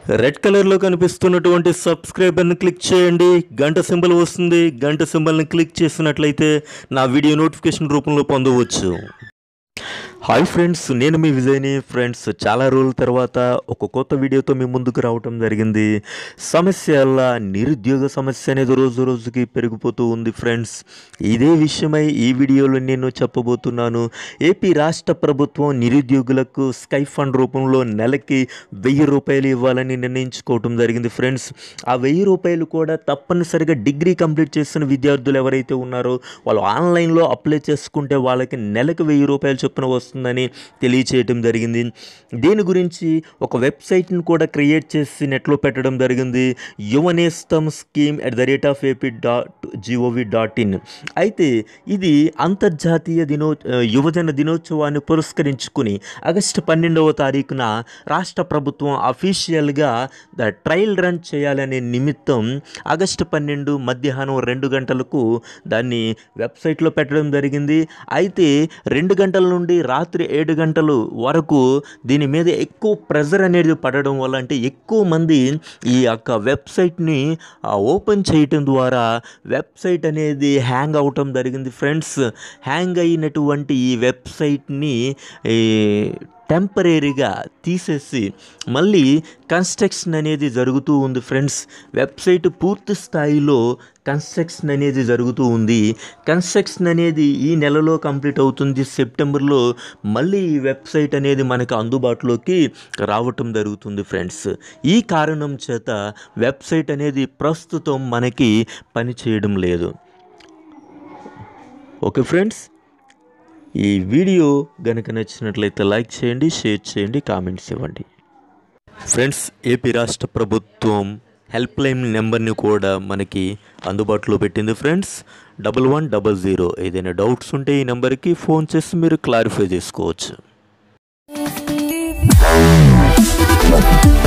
red కలర్లో కనిపిస్తున్నటువంటి సబ్స్క్రైబర్ని click చేయండి గంట సింబల్ వస్తుంది గంట సింబల్ని క్లిక్ చేసినట్లయితే నా వీడియో నోటిఫికేషన్ రూపంలో పొందవచ్చు హాయ్ ఫ్రెండ్స్ నేను మీ విజయ్ని ఫ్రెండ్స్ చాలా రోజుల తర్వాత ఒక కొత్త వీడియోతో మీ ముందుకు రావటం జరిగింది సమస్య అలా నిరుద్యోగ సమస్య అనేది రోజు రోజుకి పెరిగిపోతూ ఉంది ఫ్రెండ్స్ ఇదే విషయమై ఈ వీడియోలో నేను చెప్పబోతున్నాను ఏపీ రాష్ట్ర ప్రభుత్వం నిరుద్యోగులకు స్కై ఫండ్ రూపంలో నెలకి వెయ్యి రూపాయలు ఇవ్వాలని నిర్ణయించుకోవటం జరిగింది ఫ్రెండ్స్ ఆ వెయ్యి రూపాయలు కూడా తప్పనిసరిగా డిగ్రీ కంప్లీట్ చేసిన విద్యార్థులు ఎవరైతే ఉన్నారో వాళ్ళు ఆన్లైన్లో అప్లై చేసుకుంటే వాళ్ళకి నెలకు వెయ్యి రూపాయలు చొప్పున వస్తుందని తెలియచేయటం జరిగింది దీని గురించి ఒక వెబ్సైట్ని కూడా క్రియేట్ చేసి నెట్లో పెట్టడం జరిగింది Yuvanestham scheme at the rate of AP dot GOV dot in అయితే ఇది అంతర్జాతీయ దినో యువజన దినోత్సవాన్ని పురస్కరించుకుని ఆగస్టు పన్నెండవ తారీఖున రాష్ట్ర ప్రభుత్వం అఫీషియల్గా ద ట్రయల్ రన్ చేయాలనే నిమిత్తం ఆగస్టు పన్నెండు మధ్యాహ్నం రెండు గంటలకు దాన్ని వెబ్సైట్లో పెట్టడం జరిగింది అయితే రెండు గంటల నుండి రాత్రి ఏడు గంటలు వరకు దీని మీద ఎక్కువ ప్రెజర్ అనేది పడడం వల్ల అంటే ఎక్కువ మంది ఈ యొక్క వెబ్సైట్ని ఆ, ఓపెన్ చేయటం ద్వారా వెబ్సైట్ అనేది హ్యాంగ్ అవటం జరిగింది ఫ్రెండ్స్ హ్యాంగ్ అయినటువంటి ఈ వెబ్సైట్ని ఈ, టెంపరీగా తీసేసి మళ్ళీ కన్స్ట్రక్షన్ అనేది జరుగుతూ ఉంది ఫ్రెండ్స్ వెబ్సైట్ పూర్తి స్థాయిలో కన్స్ట్రక్షన్ అనేది జరుగుతూ ఉంది కన్స్ట్రక్షన్ అనేది ఈ నెలలో కంప్లీట్ అవుతుంది సెప్టెంబర్లో మళ్ళీ ఈ వెబ్సైట్ అనేది మనకు అందుబాటులోకి రావటం జరుగుతుంది ఫ్రెండ్స్ ఈ కారణం చేత వెబ్సైట్ అనేది ప్రస్తుతం మనకి పనిచేయడం లేదు ఓకే ఫ్రెండ్స్ ఈ వీడియో గనుక నచ్చినట్లయితే లైక్ చేయండి షేర్ చేయండి కామెంట్స్ ఇవ్వండి ఫ్రెండ్స్ ఏపీ రాష్ట్ర ప్రభుత్వం హెల్ప్ లైన్ నెంబర్ని కూడా మనకి అందుబాటులో పెట్టింది friends double one double zero ఏదైనా డౌట్స్ ఉంటే ఈ నెంబర్కి ఫోన్ చేసి మీరు క్లారిఫై చేసుకోవచ్చు